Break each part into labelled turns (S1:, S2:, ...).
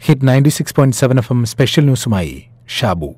S1: hit ninety six point seven F M special ന്യൂസുമായി Shabu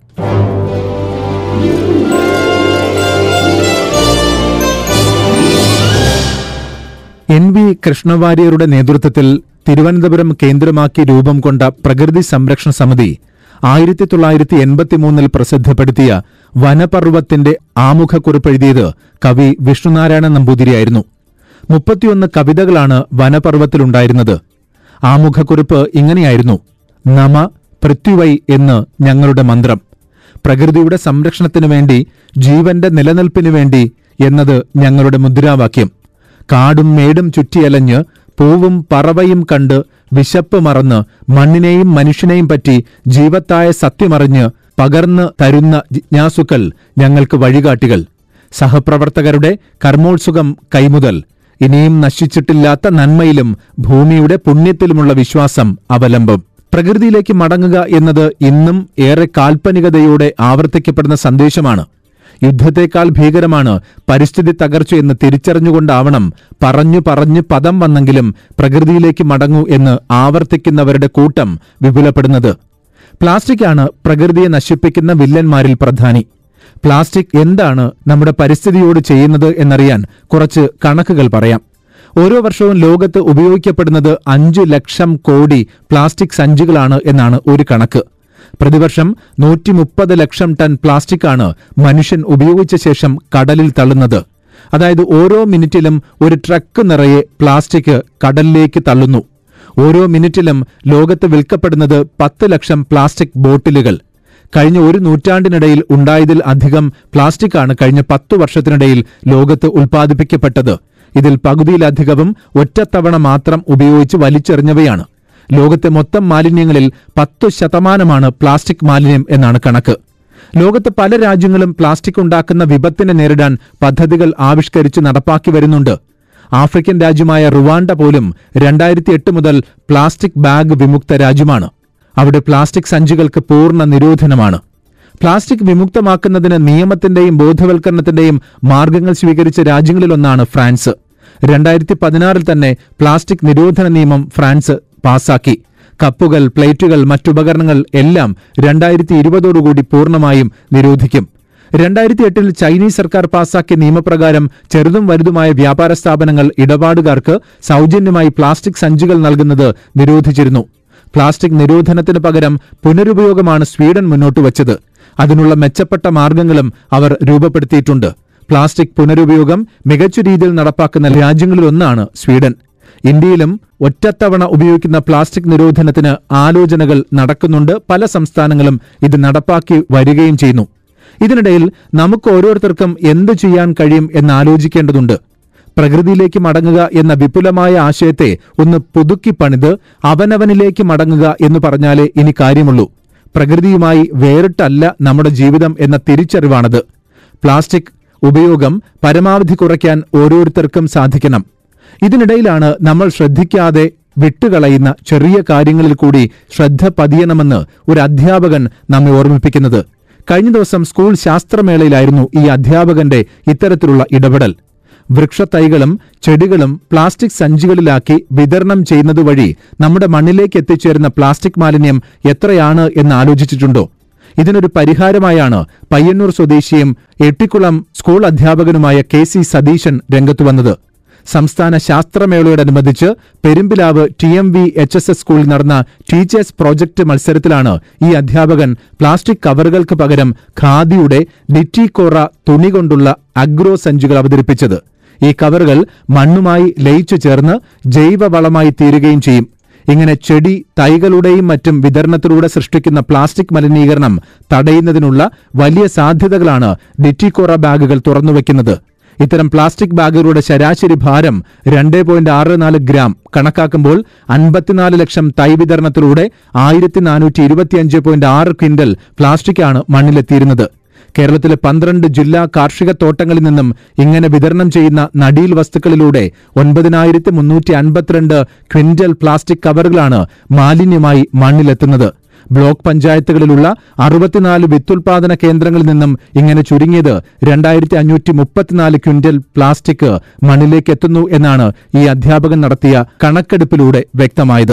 S2: N V കൃഷ്ണവാര്യരുടെ നേതൃത്വത്തിൽ തിരുവനന്തപുരം കേന്ദ്രമാക്കി രൂപം കൊണ്ട പ്രകൃതി സംരക്ഷണ സമിതി ആയിരത്തി തൊള്ളായിരത്തി എൺപത്തിമൂന്നിൽ പ്രസിദ്ധപ്പെടുത്തിയ വനപർവ്വത്തിന്റെ ആമുഖക്കുറിപ്പെഴുതിയത് കവി വിഷ്ണുനാരായണ നമ്പൂതിരിയായിരുന്നു മുപ്പത്തിയൊന്ന് കവിതകളാണ് വനപർവ്വത്തിലുണ്ടായിരുന്നത് ആമുഖക്കുറിപ്പ് ഇങ്ങനെയായിരുന്നു നമ പൃഥ്വിവൈ എന്ന് ഞങ്ങളുടെ മന്ത്രം പ്രകൃതിയുടെ സംരക്ഷണത്തിനു വേണ്ടി ജീവന്റെ നിലനിൽപ്പിനു വേണ്ടി എന്നത് ഞങ്ങളുടെ മുദ്രാവാക്യം കാടും മേടും ചുറ്റിയലഞ്ഞ് പൂവും പറവയും കണ്ട് വിശപ്പ് മറന്ന് മണ്ണിനെയും മനുഷ്യനെയും പറ്റി ജീവത്തായ സത്യമറിഞ്ഞ് പകർന്ന് തരുന്ന ജിജ്ഞാസുക്കൾ ഞങ്ങൾക്ക് വഴികാട്ടികൾ സഹപ്രവർത്തകരുടെ കർമ്മോത്സുകം കൈമുതൽ ഇനിയും നശിച്ചിട്ടില്ലാത്ത നന്മയിലും ഭൂമിയുടെ പുണ്യത്തിലുമുള്ള വിശ്വാസം അവലംബം പ്രകൃതിയിലേക്ക് മടങ്ങുക എന്നത് ഇന്നും ഏറെ കാൽപ്പനികതയോടെ ആവർത്തിക്കപ്പെടുന്ന സന്ദേശമാണ് യുദ്ധത്തേക്കാൾ ഭീകരമാണ് പരിസ്ഥിതി തകർച്ചയെന്ന് തിരിച്ചറിഞ്ഞുകൊണ്ടാവണം പറഞ്ഞു പറഞ്ഞു പദം വന്നെങ്കിലും പ്രകൃതിയിലേക്ക് മടങ്ങൂ എന്ന് ആവർത്തിക്കുന്നവരുടെ കൂട്ടം വിപുലപ്പെടുന്നത് പ്ലാസ്റ്റിക്കാണ് പ്രകൃതിയെ നശിപ്പിക്കുന്ന വില്ലന്മാരിൽ പ്രധാനി പ്ലാസ്റ്റിക് എന്താണ് നമ്മുടെ പരിസ്ഥിതിയോട് ചെയ്യുന്നത് എന്നറിയാൻ കുറച്ച് കണക്കുകൾ പറയാം ഓരോ വർഷവും ലോകത്ത് ഉപയോഗിക്കപ്പെടുന്നത് അഞ്ചു ലക്ഷം കോടി പ്ലാസ്റ്റിക് സഞ്ചികളാണ് എന്നാണ് ഒരു കണക്ക് പ്രതിവർഷം നൂറ്റി മുപ്പത് ലക്ഷം ടൺ പ്ലാസ്റ്റിക്കാണ് മനുഷ്യൻ ഉപയോഗിച്ച ശേഷം കടലിൽ തള്ളുന്നത് അതായത് ഓരോ മിനിറ്റിലും ഒരു ട്രക്ക് നിറയെ പ്ലാസ്റ്റിക് കടലിലേക്ക് തള്ളുന്നു ഓരോ മിനിറ്റിലും ലോകത്ത് വിൽക്കപ്പെടുന്നത് പത്ത് ലക്ഷം പ്ലാസ്റ്റിക് ബോട്ടിലുകൾ കഴിഞ്ഞ ഒരു നൂറ്റാണ്ടിനിടയിൽ ഉണ്ടായതിൽ അധികം പ്ലാസ്റ്റിക്കാണ് കഴിഞ്ഞ പത്തു വർഷത്തിനിടയിൽ ലോകത്ത് ഉൽപ്പാദിപ്പിക്കപ്പെട്ടത് ഇതിൽ പകുതിയിലധികവും ഒറ്റത്തവണ മാത്രം ഉപയോഗിച്ച് വലിച്ചെറിഞ്ഞവയാണ് ലോകത്തെ മൊത്തം മാലിന്യങ്ങളിൽ പത്തു ശതമാനമാണ് പ്ലാസ്റ്റിക് മാലിന്യം എന്നാണ് കണക്ക് ലോകത്ത് പല രാജ്യങ്ങളും പ്ലാസ്റ്റിക് ഉണ്ടാക്കുന്ന വിപത്തിനെ നേരിടാൻ പദ്ധതികൾ ആവിഷ്കരിച്ച് നടപ്പാക്കി വരുന്നുണ്ട് ആഫ്രിക്കൻ രാജ്യമായ റുവാണ്ട പോലും രണ്ടായിരത്തി എട്ട് മുതൽ പ്ലാസ്റ്റിക് ബാഗ് വിമുക്ത രാജ്യമാണ് അവിടെ പ്ലാസ്റ്റിക് സഞ്ചികൾക്ക് പൂർണ്ണ നിരോധനമാണ് പ്ലാസ്റ്റിക് വിമുക്തമാക്കുന്നതിന് നിയമത്തിന്റെയും ബോധവൽക്കരണത്തിന്റെയും മാർഗങ്ങൾ സ്വീകരിച്ച രാജ്യങ്ങളിലൊന്നാണ് ഫ്രാൻസ് രണ്ടായിരത്തി പതിനാറിൽ തന്നെ പ്ലാസ്റ്റിക് നിരോധന നിയമം ഫ്രാൻസ് പാസാക്കി കപ്പുകൾ പ്ലേറ്റുകൾ മറ്റുപകരണങ്ങൾ എല്ലാം രണ്ടായിരത്തി ഇരുപതോടുകൂടി പൂർണ്ണമായും നിരോധിക്കും രണ്ടായിരത്തി എട്ടിൽ ചൈനീസ് സർക്കാർ പാസാക്കിയ നിയമപ്രകാരം ചെറുതും വലുതുമായ വ്യാപാര സ്ഥാപനങ്ങൾ ഇടപാടുകാർക്ക് സൗജന്യമായി പ്ലാസ്റ്റിക് സഞ്ചികൾ നൽകുന്നത് നിരോധിച്ചിരുന്നു പ്ലാസ്റ്റിക് നിരോധനത്തിന് പകരം പുനരുപയോഗമാണ് സ്വീഡൻ മുന്നോട്ട് വച്ചത് അതിനുള്ള മെച്ചപ്പെട്ട മാർഗങ്ങളും അവർ രൂപപ്പെടുത്തിയിട്ടുണ്ട് പ്ലാസ്റ്റിക് പുനരുപയോഗം മികച്ച രീതിയിൽ നടപ്പാക്കുന്ന രാജ്യങ്ങളിലൊന്നാണ് സ്വീഡൻ ഇന്ത്യയിലും ഒറ്റത്തവണ ഉപയോഗിക്കുന്ന പ്ലാസ്റ്റിക് നിരോധനത്തിന് ആലോചനകൾ നടക്കുന്നുണ്ട് പല സംസ്ഥാനങ്ങളും ഇത് നടപ്പാക്കി വരികയും ചെയ്യുന്നു ഇതിനിടയിൽ നമുക്ക് ഓരോരുത്തർക്കും എന്തു ചെയ്യാൻ കഴിയും എന്ന് ആലോചിക്കേണ്ടതുണ്ട് പ്രകൃതിയിലേക്ക് മടങ്ങുക എന്ന വിപുലമായ ആശയത്തെ ഒന്ന് പുതുക്കി പണിത് അവനവനിലേക്ക് മടങ്ങുക എന്ന് പറഞ്ഞാലേ ഇനി കാര്യമുള്ളൂ പ്രകൃതിയുമായി വേറിട്ടല്ല നമ്മുടെ ജീവിതം എന്ന തിരിച്ചറിവാണത് പ്ലാസ്റ്റിക് ഉപയോഗം പരമാവധി കുറയ്ക്കാൻ ഓരോരുത്തർക്കും സാധിക്കണം ഇതിനിടയിലാണ് നമ്മൾ ശ്രദ്ധിക്കാതെ വിട്ടുകളയുന്ന ചെറിയ കാര്യങ്ങളിൽ കൂടി ശ്രദ്ധ പതിയണമെന്ന് ഒരു അധ്യാപകൻ നമ്മെ ഓർമ്മിപ്പിക്കുന്നത് കഴിഞ്ഞ ദിവസം സ്കൂൾ ശാസ്ത്രമേളയിലായിരുന്നു ഈ അധ്യാപകന്റെ ഇത്തരത്തിലുള്ള ഇടപെടൽ വൃക്ഷത്തൈകളും ചെടികളും പ്ലാസ്റ്റിക് സഞ്ചികളിലാക്കി വിതരണം ചെയ്യുന്നത് വഴി നമ്മുടെ മണ്ണിലേക്ക് എത്തിച്ചേരുന്ന പ്ലാസ്റ്റിക് മാലിന്യം എത്രയാണ് എന്ന് ആലോചിച്ചിട്ടുണ്ടോ ഇതിനൊരു പരിഹാരമായാണ് പയ്യന്നൂർ സ്വദേശിയും എട്ടിക്കുളം സ്കൂൾ അധ്യാപകനുമായ കെ സി സതീശൻ രംഗത്തു വന്നത് സംസ്ഥാന ശാസ്ത്രമേളയോടനുബന്ധിച്ച് Perumpilavu T M V H S S സ്കൂളിൽ നടന്ന ടീച്ചേഴ്സ് പ്രോജക്ട് മത്സരത്തിലാണ് ഈ അധ്യാപകൻ പ്ലാസ്റ്റിക് കവറുകൾക്ക് പകരം ഖാദിയുടെ ഡിറ്റിക്കോറ തുണി കൊണ്ടുള്ള അഗ്രോ സഞ്ചികൾ അവതരിപ്പിച്ചത് ഈ കവറുകൾ മണ്ണുമായി ലയിച്ചു ചേർന്ന് ജൈവവളമായി തീരുകയും ചെയ്യും ഇങ്ങനെ ചെടി തൈകളുടെയും മറ്റും വിതരണത്തിലൂടെ സൃഷ്ടിക്കുന്ന പ്ലാസ്റ്റിക് മലിനീകരണം തടയുന്നതിനുള്ള വലിയ സാധ്യതകളാണ് ഡിറ്റിക്കോറ ബാഗുകൾ തുറന്നുവെക്കുന്നത് ഇത്തരം പ്ലാസ്റ്റിക് ബാഗുകളുടെ ശരാശരി ഭാരം രണ്ട് പോയിന്റ് ആറ് നാല് ഗ്രാം കണക്കാക്കുമ്പോൾ അൻപത്തിനാല് ലക്ഷം തൈ വിതരണത്തിലൂടെ ആയിരത്തി നാനൂറ്റി ഇരുപത്തിയഞ്ച് പോയിന്റ് ആറ് ക്വിന്റൽ പ്ലാസ്റ്റിക്കാണ് മണ്ണിലെത്തിയിരുന്നത് കേരളത്തിലെ പന്ത്രണ്ട് ജില്ലാ കാർഷിക തോട്ടങ്ങളിൽ നിന്നും ഇങ്ങനെ വിതരണം ചെയ്യുന്ന നടീൽ വസ്തുക്കളിലൂടെ ഒൻപതിനായിരത്തി മുന്നൂറ്റി അൻപത്തിരണ്ട് ക്വിന്റൽ പ്ലാസ്റ്റിക് കവറുകളാണ് മാലിന്യമായി മണ്ണിലെത്തുന്നത് ബ്ലോക്ക് പഞ്ചായത്തുകളിലുള്ള അറുപത്തിനാല് വിത്തുൽപാദന കേന്ദ്രങ്ങളിൽ നിന്നും ഇങ്ങനെ ചുരുങ്ങിയത് രണ്ടായിരത്തി അഞ്ഞൂറ്റി മുപ്പത്തിനാല് ക്വിന്റൽ പ്ലാസ്റ്റിക് മണ്ണിലേക്ക് എത്തുന്നു എന്നാണ് ഈ അധ്യാപകൻ നടത്തിയ കണക്കെടുപ്പിലൂടെ വ്യക്തമായത്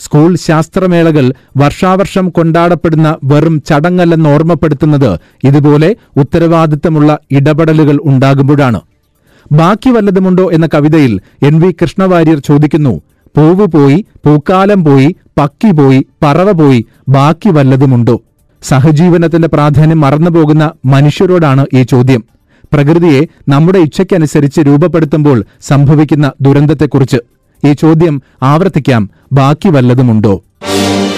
S2: സ്കൂൾ ശാസ്ത്രമേളകൾ വർഷാവർഷം കൊണ്ടാടപ്പെടുന്ന വെറും ചടങ്ങല്ലെന്ന് ഓർമ്മപ്പെടുത്തുന്നത് ഇതുപോലെ ഉത്തരവാദിത്തമുള്ള ഇടപെടലുകൾ ഉണ്ടാകുമ്പോഴാണ് ബാക്കി വല്ലതുമുണ്ടോ എന്ന കവിതയിൽ എൻ വി കൃഷ്ണവാര്യർ ചോദിക്കുന്നു പൂവ് പോയി പൂക്കാലം പോയി പക്കി പോയി പറവ പോയി ബാക്കി വല്ലതുമുണ്ടോ സഹജീവനത്തിന്റെ പ്രാധാന്യം മറന്നുപോകുന്ന മനുഷ്യരോടാണ് ഈ ചോദ്യം പ്രകൃതിയെ നമ്മുടെ ഇച്ഛയ്ക്കനുസരിച്ച് രൂപപ്പെടുത്തുമ്പോൾ സംഭവിക്കുന്ന ദുരന്തത്തെക്കുറിച്ച് ഈ ചോദ്യം ആവർത്തിക്കാം ബാക്കി വല്ലതുമുണ്ടോ